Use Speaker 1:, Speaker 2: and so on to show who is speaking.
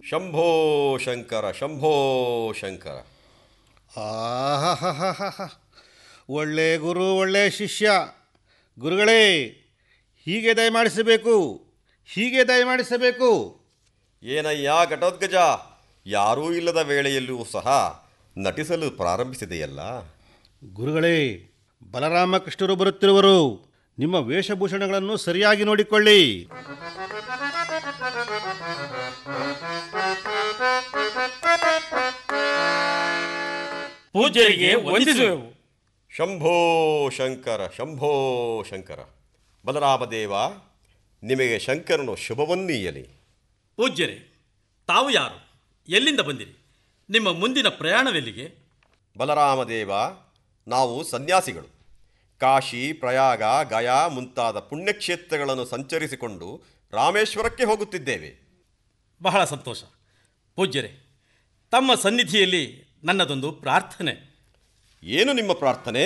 Speaker 1: ಶಂಭೋ ಶಂಕರ ಶಂಭೋ ಶಂಕರ
Speaker 2: ಆಹಾಹಾಹಾಹಾ ಒಳ್ಳೆ ಗುರು ಒಳ್ಳೆ ಶಿಷ್ಯ ಗುರುಗಳೇ ಹೀಗೆ ದಯಮಾಡಿಸಬೇಕು ಹೀಗೆ ದಯಮಾಡಿಸಬೇಕು
Speaker 1: ಏನಯ್ಯ ಘಟೋದ್ಗಜ ಯಾರೂ ಇಲ್ಲದ ವೇಳೆಯಲ್ಲೂ ಸಹ ನಟಿಸಲು ಪ್ರಾರಂಭಿಸಿದೆಯಲ್ಲ
Speaker 2: ಗುರುಗಳೇ ಬಲರಾಮಕೃಷ್ಣರು ಬರುತ್ತಿರುವರು ನಿಮ್ಮ ವೇಷಭೂಷಣಗಳನ್ನು ಸರಿಯಾಗಿ ನೋಡಿಕೊಳ್ಳಿ
Speaker 3: ಪೂಜ್ಯರಿಗೆ ವಂದಿಸುವೆವು
Speaker 1: ಶಂಭೋ ಶಂಕರ ಶಂಭೋ ಶಂಕರ ಬಲರಾಮದೇವ ನಿಮಗೆ ಶಂಕರನು ಶುಭವನ್ನೀಯಲಿ
Speaker 3: ಪೂಜ್ಯರೇ ತಾವು ಯಾರು ಎಲ್ಲಿಂದ ಬಂದಿರಿ ನಿಮ್ಮ ಮುಂದಿನ ಪ್ರಯಾಣವೆಲ್ಲಿಗೆ
Speaker 1: ಬಲರಾಮದೇವ ನಾವು ಸನ್ಯಾಸಿಗಳು ಕಾಶಿ ಪ್ರಯಾಗ ಗಯಾ ಮುಂತಾದ ಪುಣ್ಯಕ್ಷೇತ್ರಗಳನ್ನು ಸಂಚರಿಸಿಕೊಂಡು ರಾಮೇಶ್ವರಕ್ಕೆ ಹೋಗುತ್ತಿದ್ದೇವೆ
Speaker 3: ಬಹಳ ಸಂತೋಷ ಪೂಜ್ಯರೇ ತಮ್ಮ ಸನ್ನಿಧಿಯಲ್ಲಿ ನನ್ನದೊಂದು ಪ್ರಾರ್ಥನೆ
Speaker 1: ಏನು ನಿಮ್ಮ ಪ್ರಾರ್ಥನೆ